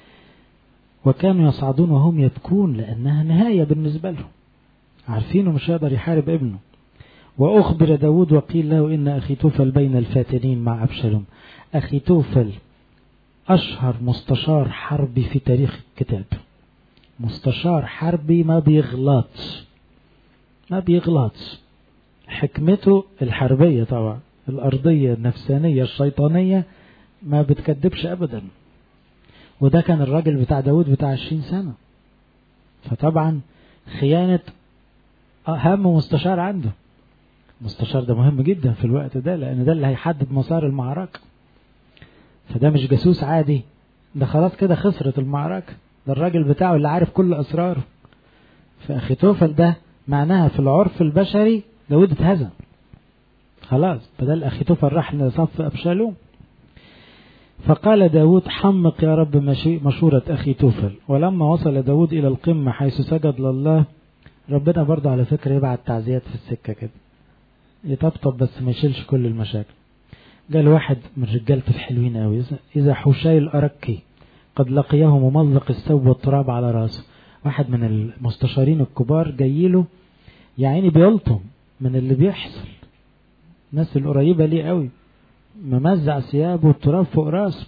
وكانوا يصعدون وهم يبكون لأنها نهاية بالنسبة لهم عارفينه مش هيقدر يحارب ابنه وأخبر داود وقيل له إن أخي توفل بين الفاتنين مع أبشالوم أخي توفل أشهر مستشار حربي في تاريخ الكتاب مستشار حربي ما بيغلطش ما بيغلطش حكمته الحربية طبعا الأرضية النفسانية الشيطانية ما بتكذبش أبدا وده كان الراجل بتاع داود بتاع عشرين سنة فطبعا خيانة أهم مستشار عنده المستشار ده مهم جدا في الوقت ده لأن ده اللي هيحدد مسار المعركة فده مش جاسوس عادي ده خلاص كده خسرت المعركة ده الراجل بتاعه اللي عارف كل أسراره فأخي توفل ده معناها في العرف البشري داود اتهزم خلاص بدل أخي توفل راح لصف أبشالوم فقال داود حمق يا رب مشورة أخي توفل ولما وصل داود إلى القمة حيث سجد لله ربنا برضه على فكرة يبعت تعزيات في السكة كده يطبطب بس ما يشيلش كل المشاكل قال واحد من رجالته الحلوين قوي إذا حوشاي الأركي قد لقيه ممزق الثوب والتراب على راسه واحد من المستشارين الكبار جايله يا عيني بيلطم من اللي بيحصل الناس القريبة ليه قوي ممزع ثيابه والتراب فوق راسه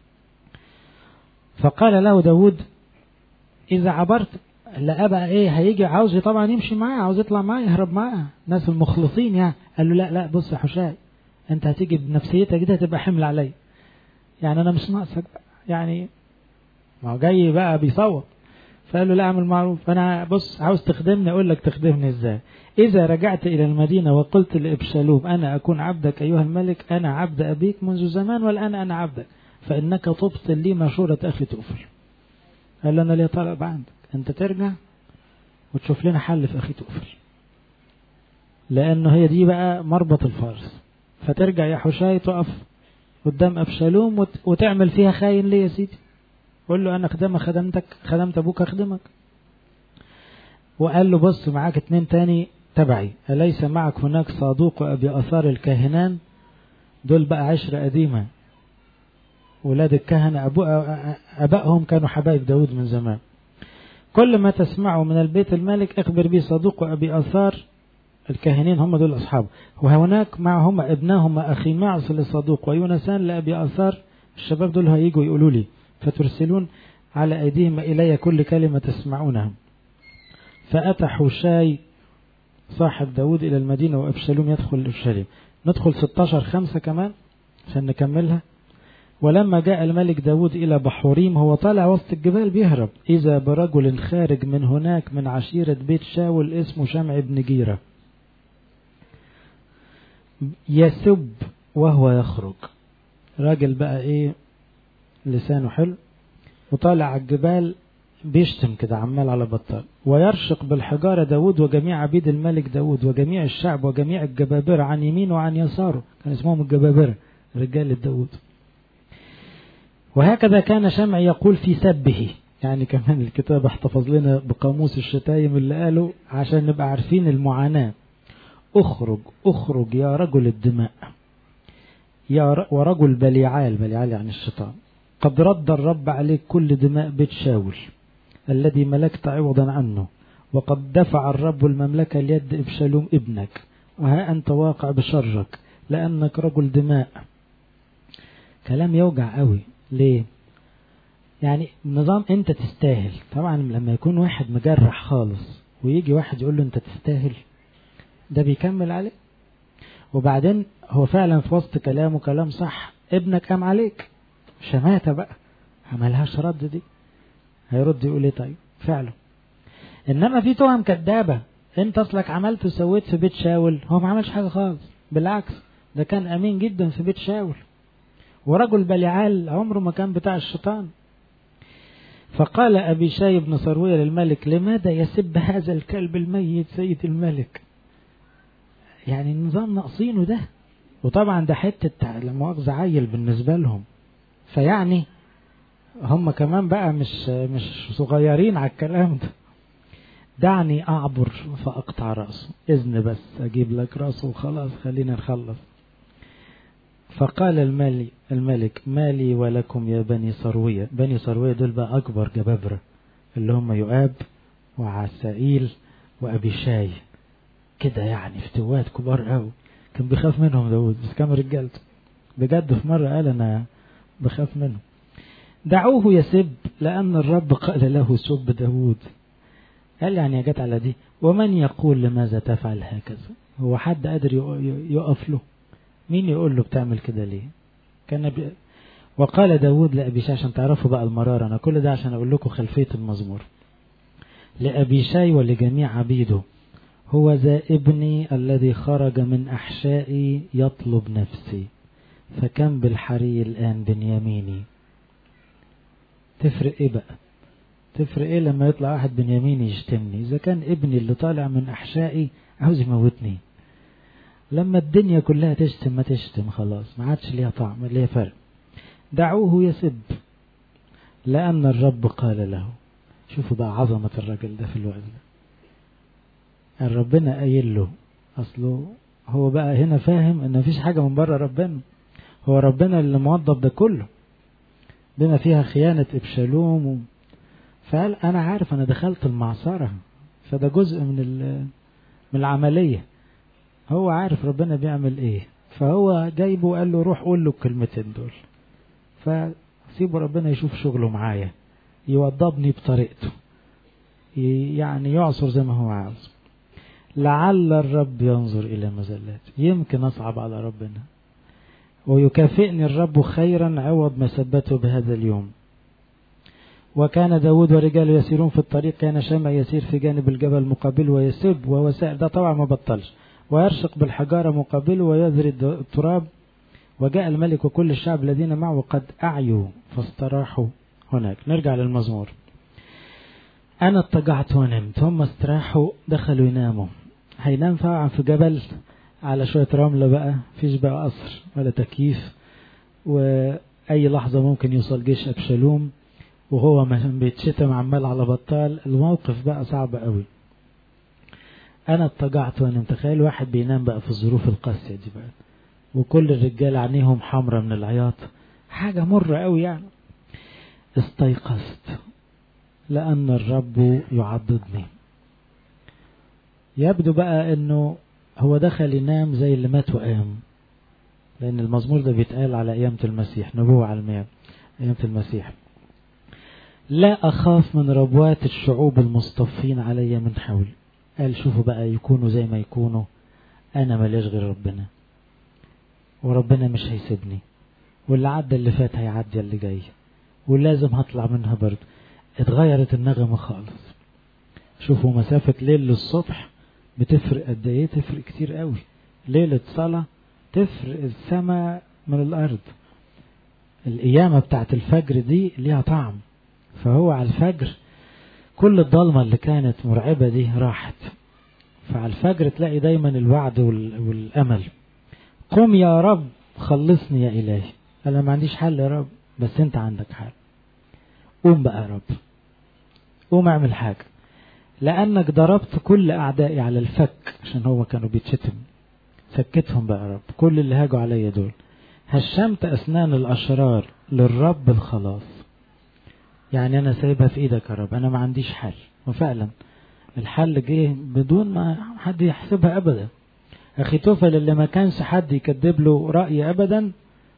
فقال له داود إذا عبرت لا بقى ايه هيجي عاوز طبعا يمشي معاه عاوز يطلع معاه يهرب معاه ناس المخلصين يعني قال له لا لا بص يا حشاي انت هتيجي بنفسيتك دي هتبقى حمل عليا يعني انا مش ناقصك بقى يعني ما هو جاي بقى بيصوت فقال له لا اعمل معروف انا بص عاوز تخدمني اقول لك تخدمني ازاي اذا رجعت الى المدينه وقلت لابشالوم انا اكون عبدك ايها الملك انا عبد ابيك منذ زمان والان انا عبدك فانك تبطل لي مشوره اخي توفل قال له انا ليه طلب عندك انت ترجع وتشوف لنا حل في اخي توفل لانه هي دي بقى مربط الفرس فترجع يا حشاي تقف قدام ابشالوم وت... وتعمل فيها خاين ليه يا سيدي قول له انا خدمة خدمتك خدمت ابوك اخدمك وقال له بص معاك اتنين تاني تبعي أليس معك هناك صادوق أبي أثار الكاهنان دول بقى عشرة قديمة ولاد الكهنة أبو أبائهم كانوا حبايب داود من زمان كل ما تسمعه من البيت الملك اخبر به صدوق أبي أثار الكاهنين هم دول أصحابه وهناك معهم ابناهم أخي معص لصدوق ويونسان لأبي أثار الشباب دول هيجوا يقولوا لي فترسلون على أيديهم إلي كل كلمة تسمعونها فأتى حوشاي صاحب داود إلى المدينة وأبشالوم يدخل أبشالوم ندخل 16 خمسة كمان عشان نكملها ولما جاء الملك داود إلى بحوريم هو طالع وسط الجبال بيهرب إذا برجل خارج من هناك من عشيرة بيت شاول اسمه شمع بن جيرة يسب وهو يخرج راجل بقى ايه لسانه حلو وطالع على الجبال بيشتم كده عمال على بطال ويرشق بالحجارة داود وجميع عبيد الملك داود وجميع الشعب وجميع الجبابرة عن يمينه وعن يساره كان اسمهم الجبابرة رجال داود وهكذا كان شمع يقول في سبه يعني كمان الكتاب احتفظ لنا بقاموس الشتايم اللي قاله عشان نبقى عارفين المعاناة اخرج اخرج يا رجل الدماء يا ورجل بليعال بليعال يعني الشيطان قد رد الرب عليك كل دماء بيت شاول الذي ملكت عوضا عنه وقد دفع الرب المملكة ليد إبشالوم ابنك وها أنت واقع بشرك لأنك رجل دماء كلام يوجع قوي ليه يعني نظام انت تستاهل طبعا لما يكون واحد مجرح خالص ويجي واحد يقول له انت تستاهل ده بيكمل عليه وبعدين هو فعلا في وسط كلامه كلام صح ابنك قام عليك شماتة بقى عملهاش رد دي هيرد يقول ايه طيب فعلا انما في تهم كدابة انت اصلك عملت وسويت في بيت شاول هو ما عملش حاجة خالص بالعكس ده كان امين جدا في بيت شاول ورجل بليعال عمره ما كان بتاع الشيطان فقال أبي شاي بن صروية للملك لماذا يسب هذا الكلب الميت سيد الملك يعني النظام ناقصينه ده وطبعا ده حتة المؤاخذة عيل بالنسبة لهم فيعني هم كمان بقى مش مش صغيرين على الكلام ده دعني أعبر فأقطع رأسه إذن بس أجيب لك رأسه وخلاص خلينا نخلص فقال المالي الملك مالي ولكم يا بني صروية بني صروية دول بقى أكبر جبابرة اللي هم يؤاب وعسائيل وأبي شاي كده يعني فتوات كبار قوي كان بيخاف منهم داود بس كانوا رجالته بجد في مرة قال أنا بخاف منه دعوه يسب لأن الرب قال له سب داود قال يعني جت على دي ومن يقول لماذا تفعل هكذا هو حد قادر يقف له مين يقول له بتعمل كده ليه كان بي... وقال داود لأبي شاي عشان تعرفوا بقى المرارة أنا كل ده عشان أقول لكم خلفية المزمور لأبي شاي ولجميع عبيده هو ذا ابني الذي خرج من أحشائي يطلب نفسي فكم بالحري الآن بنياميني تفرق ايه بقى تفرق ايه لما يطلع واحد بنياميني يشتمني اذا كان ابني اللي طالع من احشائي عاوز يموتني لما الدنيا كلها تشتم ما تشتم خلاص ما عادش ليها طعم ليها فرق دعوه يسب لأن الرب قال له شوفوا بقى عظمة الراجل ده في الوقت ده ربنا قايل له أصله هو بقى هنا فاهم إن مفيش حاجة من بره ربنا هو ربنا اللي موظف ده كله بما فيها خيانة إبشالوم و... فقال أنا عارف أنا دخلت المعصرة فده جزء من من العملية هو عارف ربنا بيعمل إيه فهو جايبه وقال له روح قول له الكلمتين دول فسيبه ربنا يشوف شغله معايا يوضبني بطريقته يعني يعصر زي ما هو عاوز لعل الرب ينظر إلى مزلات يمكن أصعب على ربنا ويكافئني الرب خيرا عوض ما ثبته بهذا اليوم وكان داود ورجاله يسيرون في الطريق كان شمع يسير في جانب الجبل مقابله ويسب وهو سائر ده طبعا ما بطلش ويرشق بالحجارة مقابله ويذري التراب وجاء الملك وكل الشعب الذين معه قد أعيوا فاستراحوا هناك نرجع للمزمور أنا اضطجعت ونمت هم استراحوا دخلوا يناموا هينام طبعا في جبل على شوية رملة بقى فيش بقى قصر ولا تكييف وأي لحظة ممكن يوصل جيش أبشالوم وهو بيتشتم عمال على بطال الموقف بقى صعب قوي أنا اضطجعت وأنا متخيل واحد بينام بقى في الظروف القاسية دي بقى وكل الرجال عينيهم حمرة من العياط حاجة مرة قوي يعني استيقظت لأن الرب يعضدني يبدو بقى أنه هو دخل ينام زي اللي مات وقام لأن المزمور ده بيتقال على أيامة المسيح نبوة على المياه أيامة المسيح لا أخاف من ربوات الشعوب المصطفين علي من حولي قال شوفوا بقى يكونوا زي ما يكونوا أنا ملياش غير ربنا وربنا مش هيسيبني واللي عدى اللي فات هيعدي اللي جاي ولازم هطلع منها برضه اتغيرت النغمة خالص شوفوا مسافة ليل للصبح بتفرق قد ايه تفرق كتير قوي ليلة صلاة تفرق السماء من الأرض القيامة بتاعت الفجر دي ليها طعم فهو على الفجر كل الضلمة اللي كانت مرعبة دي راحت فعلى الفجر تلاقي دايما الوعد والأمل قم يا رب خلصني يا إلهي أنا ما عنديش حل يا رب بس أنت عندك حل قوم بقى يا رب قوم اعمل حاجة لأنك ضربت كل أعدائي على الفك عشان هو كانوا بيتشتم سكتهم بقى يا رب كل اللي هاجوا عليا دول هشمت أسنان الأشرار للرب الخلاص يعني أنا سايبها في إيدك يا رب أنا ما عنديش حل وفعلا الحل جه بدون ما حد يحسبها أبدا أخي توفل اللي ما كانش حد يكذب له رأي أبدا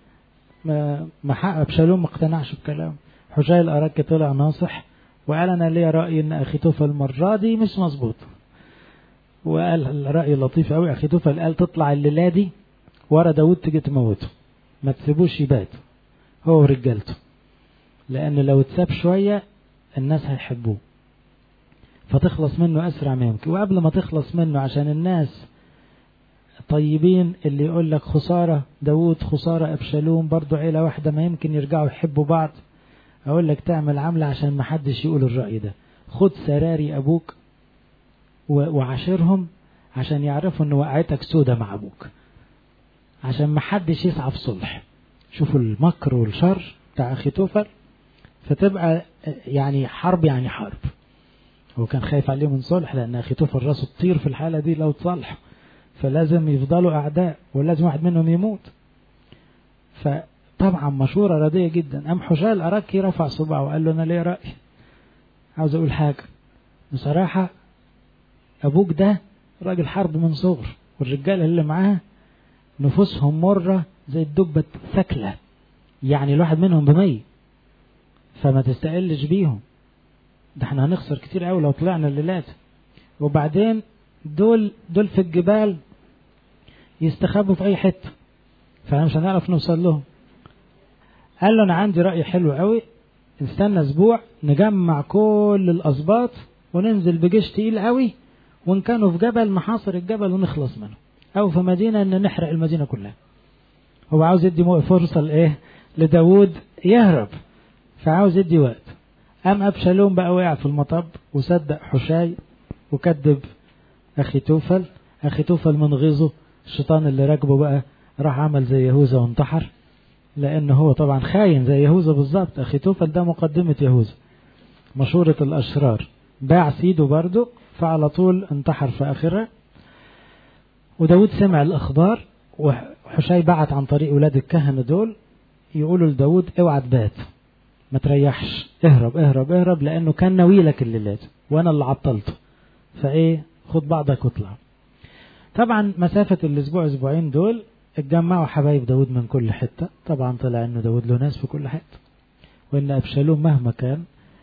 ما ما حق أبشالوم ما اقتنعش بكلامه حجاي الأراكي طلع ناصح وقال أنا ليا رأي إن أخي توفل المرة دي مش مظبوط وقال الرأي لطيف قوي أخي توفل قال تطلع الليلة دي ورا داود تيجي تموته ما تسيبوش يبات هو ورجالته لأن لو اتساب شوية الناس هيحبوه فتخلص منه أسرع ما يمكن وقبل ما تخلص منه عشان الناس طيبين اللي يقول لك خسارة داود خسارة أبشالوم برضو عيلة واحدة ما يمكن يرجعوا يحبوا بعض أقول لك تعمل عملة عشان ما حدش يقول الرأي ده خد سراري أبوك وعاشرهم عشان يعرفوا ان وقعتك سودة مع أبوك عشان ما حدش يسعى في صلح شوفوا المكر والشر بتاع أخي توفر فتبقى يعني حرب يعني حرب هو كان خايف عليه من صلح لأن أخي توفر راسه تطير في الحالة دي لو تصلح فلازم يفضلوا أعداء ولازم واحد منهم يموت فطبعا مشورة ردية جدا أم حجاء الأراكي رفع صباعه وقال له أنا ليه رأي عاوز أقول حاجة بصراحة أبوك ده راجل حرب من صغر والرجال اللي معاه نفوسهم مرة زي الدبة ثكلة يعني الواحد منهم بمية فما تستقلش بيهم ده احنا هنخسر كتير قوي لو طلعنا الليلات وبعدين دول دول في الجبال يستخبوا في اي حته فاحنا مش هنعرف نوصل لهم قال له انا عندي راي حلو قوي نستنى اسبوع نجمع كل الاسباط وننزل بجيش تقيل قوي وان كانوا في جبل محاصر الجبل ونخلص منه او في مدينه ان نحرق المدينه كلها هو عاوز يدي فرصه لايه لداود يهرب فعاوز يدي وقت قام ابشالوم بقى وقع في المطب وصدق حشاي وكذب اخي توفل اخي توفل من غيظه الشيطان اللي راكبه بقى راح عمل زي يهوذا وانتحر لأنه هو طبعا خاين زي يهوذا بالظبط أخي توفل ده مقدمة يهوذا مشورة الأشرار باع سيده برضه فعلى طول انتحر في آخرها وداود سمع الأخبار وحشاي بعت عن طريق ولاد الكهنة دول يقولوا لداود اوعى تبات ما تريحش اهرب اهرب اهرب لانه كان ناويلك الليلات وانا اللي عطلته فايه خد بعضك واطلع طبعا مسافة الاسبوع اسبوعين دول اتجمعوا حبايب داود من كل حتة طبعا طلع انه داود له ناس في كل حتة وان ابشالوم مهما كان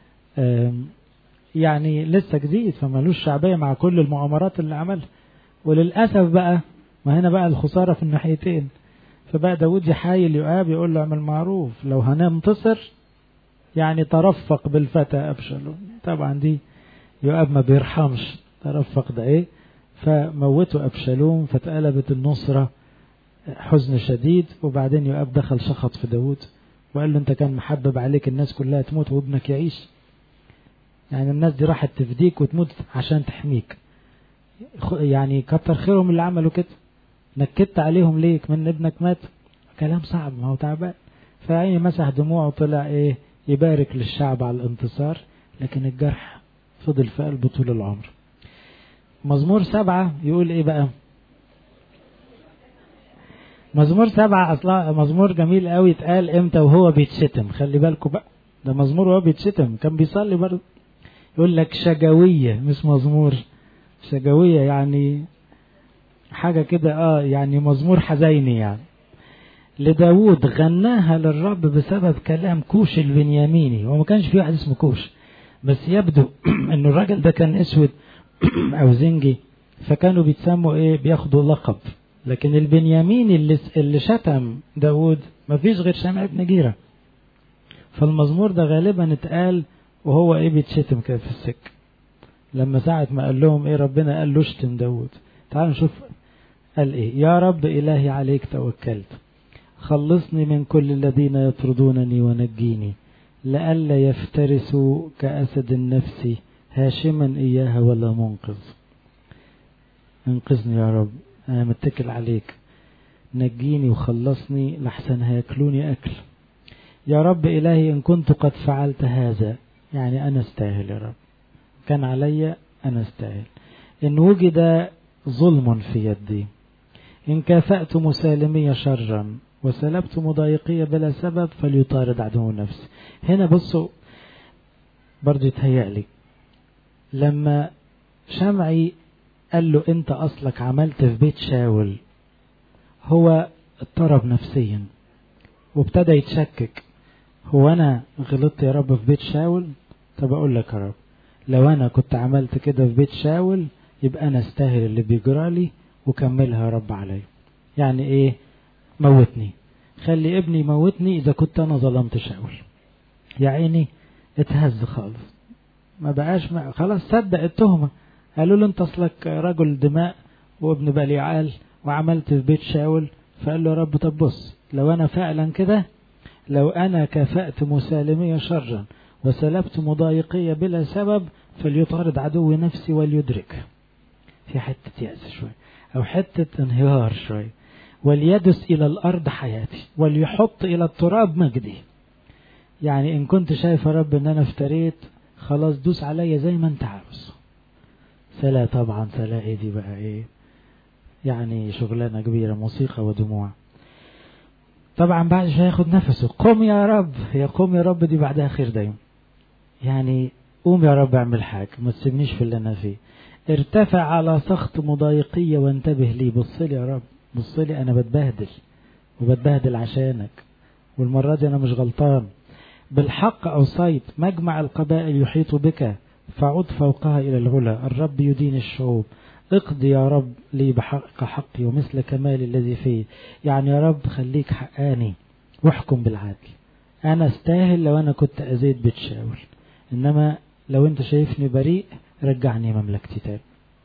يعني لسه جديد فمالوش شعبية مع كل المؤامرات اللي عملها وللأسف بقى ما هنا بقى الخسارة في الناحيتين فبقى داود يحايل يؤاب يقول له اعمل معروف لو هننتصر يعني ترفق بالفتى أبشالوم طبعا دي يؤاب ما بيرحمش ترفق ده ايه فموتوا أبشالوم فاتقلبت النصرة حزن شديد وبعدين يؤاب دخل شخط في داود وقال له انت كان محبب عليك الناس كلها تموت وابنك يعيش يعني الناس دي راحت تفديك وتموت عشان تحميك يعني كتر خيرهم اللي عملوا كده نكدت عليهم ليك من ابنك مات كلام صعب ما هو تعبان فعيني مسح دموعه وطلع ايه يبارك للشعب على الانتصار لكن الجرح فضل في قلبه طول العمر مزمور سبعة يقول ايه بقى مزمور سبعة اصلا مزمور جميل قوي اتقال امتى وهو بيتشتم خلي بالكم بقى ده مزمور وهو بيتشتم كان بيصلي برضه يقول لك شجوية مش مزمور شجوية يعني حاجة كده اه يعني مزمور حزيني يعني لداود غناها للرب بسبب كلام كوش البنياميني هو ما كانش في واحد اسمه كوش بس يبدو ان الراجل ده كان اسود او زنجي فكانوا بيتسموا ايه بياخدوا لقب لكن البنياميني اللي, اللي شتم داود ما فيش غير شمع بن جيرة فالمزمور ده غالبا اتقال وهو ايه بيتشتم كده في السك لما ساعة ما قال لهم ايه ربنا قال له اشتم داود تعالوا نشوف قال ايه يا رب الهي عليك توكلت خلصني من كل الذين يطردونني ونجيني لئلا يفترسوا كأسد النفس هاشما إياها ولا منقذ انقذني يا رب أنا متكل عليك نجيني وخلصني لحسن هياكلوني أكل يا رب إلهي إن كنت قد فعلت هذا يعني أنا استاهل يا رب كان علي أنا استاهل إن وجد ظلم في يدي إن كافأت مسالمي شرا وسلبت مضايقية بلا سبب فليطارد عدو نفسي هنا بصوا برضو يتهيألي لما شمعي قال له انت اصلك عملت في بيت شاول هو اضطرب نفسيا وابتدى يتشكك هو انا غلطت يا رب في بيت شاول طب اقول لك يا رب لو انا كنت عملت كده في بيت شاول يبقى انا استاهل اللي بيجرالي وكملها يا رب عليا يعني ايه موتني خلي ابني يموتني اذا كنت انا ظلمت شاول يا عيني اتهز خالص ما بقاش ما خلاص صدق التهمة قالوا له انت اصلك رجل دماء وابن بليعال وعملت في بيت شاول فقال له يا رب طب بص لو انا فعلا كده لو انا كافأت مسالمية شرا وسلبت مضايقية بلا سبب فليطارد عدو نفسي وليدرك في حتة يأس شوي أو حتة انهيار شوي وليدس إلى الأرض حياتي وليحط إلى التراب مجدي يعني إن كنت شايف يا رب إن أنا افتريت خلاص دوس عليا زي ما أنت عاوز سلا طبعا سلا إيه دي بقى إيه يعني شغلانة كبيرة موسيقى ودموع طبعا بعد شوية ياخد نفسه قم يا رب يا قم يا رب دي بعدها خير دايما يعني قوم يا رب اعمل حاجة ما تسيبنيش في اللي أنا فيه ارتفع على سخط مضايقية وانتبه لي بص لي يا رب بص لي أنا بتبهدل وبتبهدل عشانك والمرة دي أنا مش غلطان بالحق أوصيت مجمع القبائل يحيط بك فعد فوقها إلى العلا الرب يدين الشعوب اقضي يا رب لي بحق حقي ومثل كمالي الذي فيه يعني يا رب خليك حقاني واحكم بالعدل أنا استاهل لو أنا كنت أزيد بتشاول إنما لو أنت شايفني بريء رجعني مملكتي تاني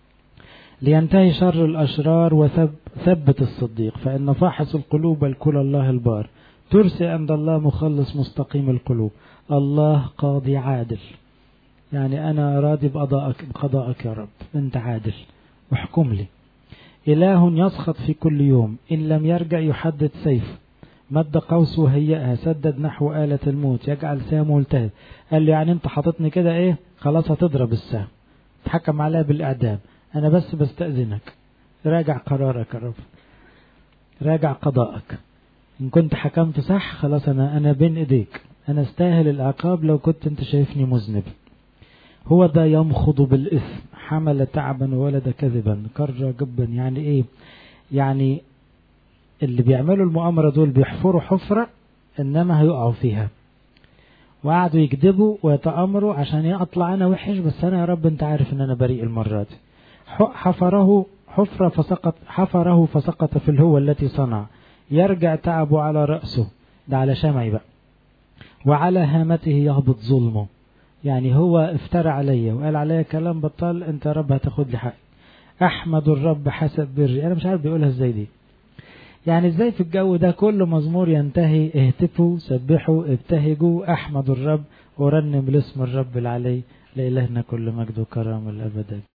لينتهي شر الأشرار وثبت الصديق فإن فاحص القلوب الكل الله البار ترسي عند الله مخلص مستقيم القلوب الله قاضي عادل يعني أنا راضي بقضائك, بقضائك يا رب أنت عادل واحكم لي إله يسخط في كل يوم إن لم يرجع يحدد سيف مد قوسه هيئها سدد نحو آلة الموت يجعل سامه ملتهب قال لي يعني انت حاططني كده ايه خلاص هتضرب السهم تحكم عليها بالإعدام أنا بس بستأذنك راجع قرارك يا رب راجع قضاءك إن كنت حكمت صح خلاص أنا أنا بين إيديك أنا استاهل العقاب لو كنت أنت شايفني مذنب هو ده يمخض بالإثم حمل تعبا وولد كذبا كر جبا يعني إيه يعني اللي بيعملوا المؤامرة دول بيحفروا حفرة إنما هيقعوا فيها وقعدوا يكذبوا ويتآمروا عشان يطلع أنا وحش بس أنا يا رب أنت عارف إن أنا بريء المرة دي حفره حفرة فسقط حفره فسقط في الهوة التي صنع يرجع تعبه على رأسه ده على شمعي بقى وعلى هامته يهبط ظلمه يعني هو افترى عليا وقال عليا كلام بطال انت يا رب هتاخد لي حقي احمد الرب حسب بري انا مش عارف بيقولها ازاي دي يعني ازاي في الجو ده كل مزمور ينتهي اهتفوا سبحوا ابتهجوا احمد الرب ورنم لاسم الرب العلي لإلهنا كل مجد وكرم الابد